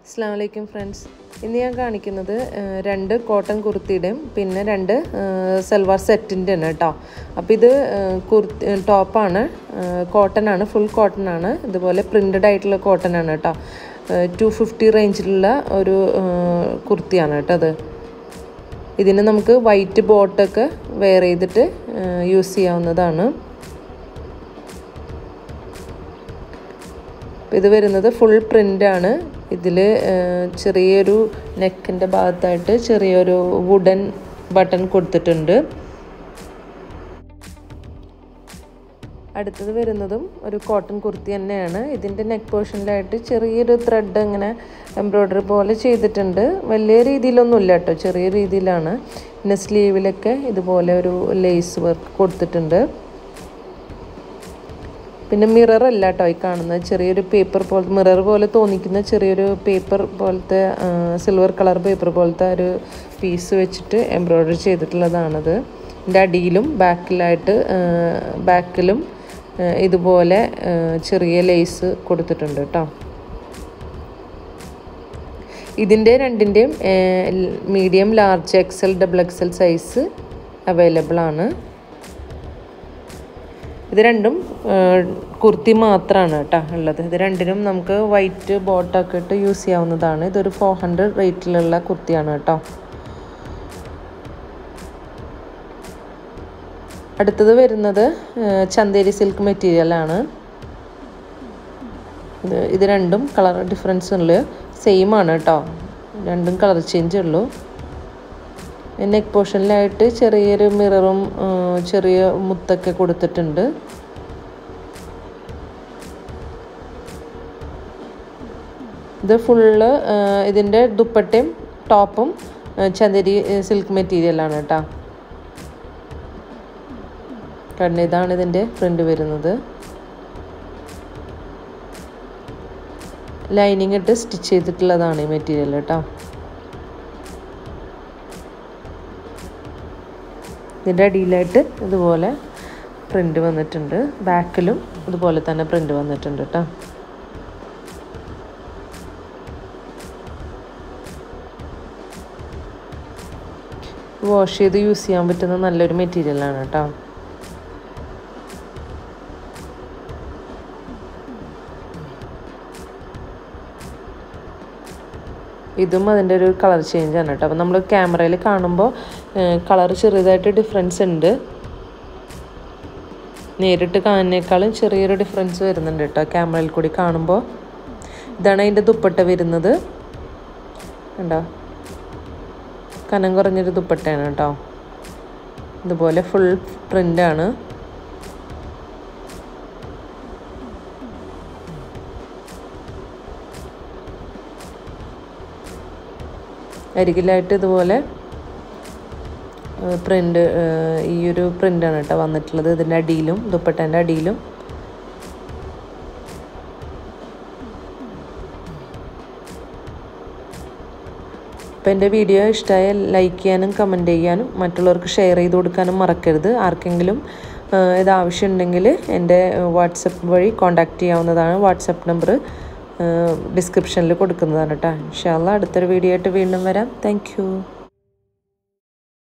അസ്സാം വലൈക്കും ഫ്രണ്ട്സ് ഇന്ന് ഞാൻ കാണിക്കുന്നത് ആ, രണ്ട് കോട്ടൺ കുർത്തിയുടെയും പിന്നെ രണ്ട് ആ, സൽവാർ സെറ്റിൻ്റെ ആണ് കേട്ടോ അപ്പോൾ ഇത് ആ, കുർത്തി ടോപ്പാണ് കോട്ടൺ ആണ് ഫുൾ കോട്ടൺ ആണ് ഇതുപോലെ പ്രിൻ്റഡ് ആയിട്ടുള്ള കോട്ടൺ ആണ് കേട്ടോ ടു ഫിഫ്റ്റി റേഞ്ചിലുള്ള ഒരു ആ, കുർത്തിയാണ് കേട്ടോ അത് ഇതിന് നമുക്ക് വൈറ്റ് ബോട്ടൊക്കെ വെയർ ചെയ്തിട്ട് യൂസ് ചെയ്യാവുന്നതാണ് ഇത് വരുന്നത് ഫുൾ പ്രിൻ്റാണ് ഇതിൽ ചെറിയൊരു നെക്കിൻ്റെ ഭാഗത്തായിട്ട് ചെറിയൊരു വുഡൻ ബട്ടൺ കൊടുത്തിട്ടുണ്ട് അടുത്തത് വരുന്നതും ഒരു കോട്ടൺ കുർത്തി തന്നെയാണ് ഇതിൻ്റെ നെക്ക് പോർഷനിലായിട്ട് ചെറിയൊരു ത്രെഡ് ഇങ്ങനെ എംബ്രോയ്ഡറി പോലെ ചെയ്തിട്ടുണ്ട് വലിയ രീതിയിലൊന്നുമില്ല കേട്ടോ ചെറിയ രീതിയിലാണ് പിന്നെ സ്ലീവിലൊക്കെ ഇതുപോലെ ഒരു ലേസ് വർക്ക് കൊടുത്തിട്ടുണ്ട് പിന്നെ മിറർ അല്ല കേട്ടോ ഈ കാണുന്നത് ചെറിയൊരു പേപ്പർ പോലെ മിറർ പോലെ തോന്നിക്കുന്ന ചെറിയൊരു പേപ്പർ പോലത്തെ സിൽവർ കളർ പേപ്പർ പോലത്തെ ഒരു പീസ് വെച്ചിട്ട് എംബ്രോയ്ഡറി ചെയ്തിട്ടുള്ളതാണത് ഇതിൻ്റെ അടിയിലും ബാക്കിലായിട്ട് ബാക്കിലും ഇതുപോലെ ചെറിയ ലേസ് കൊടുത്തിട്ടുണ്ട് കേട്ടോ ഇതിൻ്റെ രണ്ടിൻ്റെയും medium large XL double XL size available ആണ് ഇത് രണ്ടും കുർത്തി മാത്രമാണ് കേട്ടോ ഉള്ളത് ഇത് രണ്ടിനും നമുക്ക് വൈറ്റ് ബോട്ടൊക്കെ ഇട്ട് യൂസ് ചെയ്യാവുന്നതാണ് ഇതൊരു ഫോർ ഹൺഡ്രഡ് റേറ്റിലുള്ള കുർത്തിയാണ് കേട്ടോ അടുത്തത് വരുന്നത് ചന്തേരി സിൽക്ക് മെറ്റീരിയലാണ് ഇത് ഇത് രണ്ടും കളർ ഡിഫറൻസ് ഉള്ളു സെയിം ആണ് കേട്ടോ രണ്ടും കളർ ചേഞ്ച് ഉള്ളൂ നെക്ക് പോർഷനിലായിട്ട് ചെറിയൊരു മിററും ചെറിയ മുത്തൊക്കെ കൊടുത്തിട്ടുണ്ട് ഇത് ഫുള്ള് ഇതിൻ്റെ ദുപ്പട്ടയും ടോപ്പും ചന്ദരി സിൽക്ക് മെറ്റീരിയലാണ് കേട്ടോ കാരണം ഇതാണ് ഇതിൻ്റെ പ്രിൻ്റ് വരുന്നത് ലൈനിങ് ഇട്ട് സ്റ്റിച്ച് ചെയ്തിട്ടുള്ളതാണ് ഈ മെറ്റീരിയൽ കേട്ടോ ഇതിൻ്റെ അടിയിലായിട്ട് ഇതുപോലെ പ്രിൻ്റ് വന്നിട്ടുണ്ട് ബാക്കിലും ഇതുപോലെ തന്നെ പ്രിൻ്റ് വന്നിട്ടുണ്ട് കേട്ടോ വാഷ് ചെയ്ത് യൂസ് ചെയ്യാൻ പറ്റുന്ന നല്ലൊരു മെറ്റീരിയലാണ് കേട്ടോ ഇതും അതിൻ്റെ ഒരു കളർ ചേഞ്ച് ആണ് കേട്ടോ അപ്പോൾ നമ്മൾ ക്യാമറയിൽ കാണുമ്പോൾ കളർ ചെറിയതായിട്ട് ഡിഫറൻസ് ഉണ്ട് നേരിട്ട് കാണുന്നേക്കാളും ചെറിയൊരു ഡിഫറൻസ് വരുന്നുണ്ട് കേട്ടോ ക്യാമറയിൽ കൂടി കാണുമ്പോൾ ഇതാണ് അതിൻ്റെ ദുപ്പട്ട വരുന്നത് കണ്ടോ കനം കുറഞ്ഞൊരു ദുപ്പട്ടയാണ് കേട്ടോ ഇതുപോലെ ഫുൾ പ്രിൻ്റാണ് അരികിലായിട്ട് ഇതുപോലെ പ്രിൻ്റ് ഈ ഒരു പ്രിൻ്റാണ് കേട്ടോ വന്നിട്ടുള്ളത് ഇതിൻ്റെ അടിയിലും ദുപ്പട്ടേൻ്റെ അടിയിലും അപ്പോൾ എൻ്റെ വീഡിയോ ഇഷ്ടമായ ലൈക്ക് ചെയ്യാനും കമൻറ്റ് ചെയ്യാനും മറ്റുള്ളവർക്ക് ഷെയർ ചെയ്ത് കൊടുക്കാനും മറക്കരുത് ആർക്കെങ്കിലും ഇത് ആവശ്യമുണ്ടെങ്കിൽ എൻ്റെ വാട്സപ്പ് വഴി കോൺടാക്റ്റ് ചെയ്യാവുന്നതാണ് വാട്സപ്പ് നമ്പർ ഡിസ്ക്രിപ്ഷനിൽ കൊടുക്കുന്നതാണ് കേട്ടോ ഇൻഷാല്ല അടുത്തൊരു വീഡിയോ ആയിട്ട് വീണ്ടും വരാം താങ്ക്